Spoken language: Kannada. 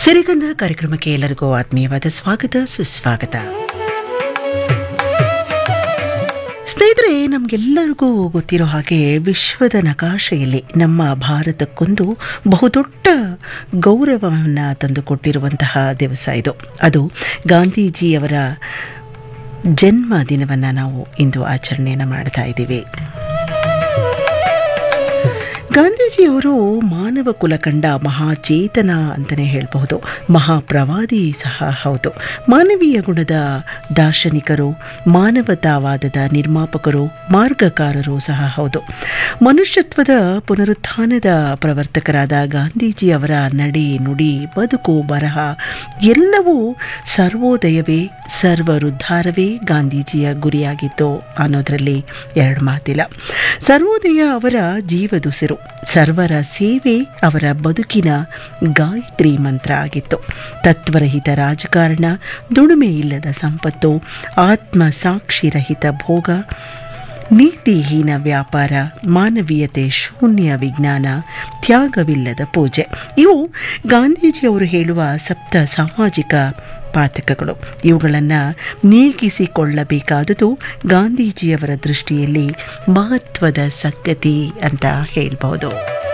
ಸಿರಿಗಂಧ ಕಾರ್ಯಕ್ರಮಕ್ಕೆ ಎಲ್ಲರಿಗೂ ಆತ್ಮೀಯವಾದ ಸ್ವಾಗತ ಸುಸ್ವಾಗತ ಸ್ನೇಹಿತರೆ ನಮಗೆಲ್ಲರಿಗೂ ಗೊತ್ತಿರೋ ಹಾಗೆ ವಿಶ್ವದ ನಕಾಶೆಯಲ್ಲಿ ನಮ್ಮ ಭಾರತಕ್ಕೊಂದು ಬಹುದೊಡ್ಡ ಗೌರವವನ್ನು ತಂದುಕೊಟ್ಟಿರುವಂತಹ ದಿವಸ ಇದು ಅದು ಗಾಂಧೀಜಿಯವರ ಜನ್ಮ ದಿನವನ್ನು ನಾವು ಇಂದು ಆಚರಣೆಯನ್ನು ಮಾಡ್ತಾ ಇದ್ದೀವಿ ಗಾಂಧೀಜಿಯವರು ಮಾನವ ಕುಲ ಕಂಡ ಮಹಾಚೇತನ ಅಂತಲೇ ಹೇಳಬಹುದು ಮಹಾಪ್ರವಾದಿ ಸಹ ಹೌದು ಮಾನವೀಯ ಗುಣದ ದಾರ್ಶನಿಕರು ಮಾನವತಾವಾದದ ನಿರ್ಮಾಪಕರು ಮಾರ್ಗಕಾರರು ಸಹ ಹೌದು ಮನುಷ್ಯತ್ವದ ಪುನರುತ್ಥಾನದ ಪ್ರವರ್ತಕರಾದ ಗಾಂಧೀಜಿಯವರ ನಡೆ ನುಡಿ ಬದುಕು ಬರಹ ಎಲ್ಲವೂ ಸರ್ವೋದಯವೇ ಸರ್ವರುದ್ಧಾರವೇ ಗಾಂಧೀಜಿಯ ಗುರಿಯಾಗಿತ್ತು ಅನ್ನೋದರಲ್ಲಿ ಎರಡು ಮಾತಿಲ್ಲ ಸರ್ವೋದಯ ಅವರ ಜೀವದುಸಿರು ಸರ್ವರ ಸೇವೆ ಅವರ ಬದುಕಿನ ಗಾಯತ್ರಿ ಮಂತ್ರ ಆಗಿತ್ತು ತತ್ವರಹಿತ ರಾಜಕಾರಣ ದುಡಿಮೆ ಇಲ್ಲದ ಸಂಪತ್ತು ಆತ್ಮಸಾಕ್ಷಿರಹಿತ ಭೋಗ ನೀತಿಹೀನ ವ್ಯಾಪಾರ ಮಾನವೀಯತೆ ಶೂನ್ಯ ವಿಜ್ಞಾನ ತ್ಯಾಗವಿಲ್ಲದ ಪೂಜೆ ಇವು ಗಾಂಧೀಜಿಯವರು ಹೇಳುವ ಸಪ್ತ ಸಾಮಾಜಿಕ ಪಾತಕಗಳು ಇವುಗಳನ್ನು ನೀಗಿಸಿಕೊಳ್ಳಬೇಕಾದುದು ಗಾಂಧೀಜಿಯವರ ದೃಷ್ಟಿಯಲ್ಲಿ ಮಹತ್ವದ ಸಂಗತಿ ಅಂತ ಹೇಳ್ಬೋದು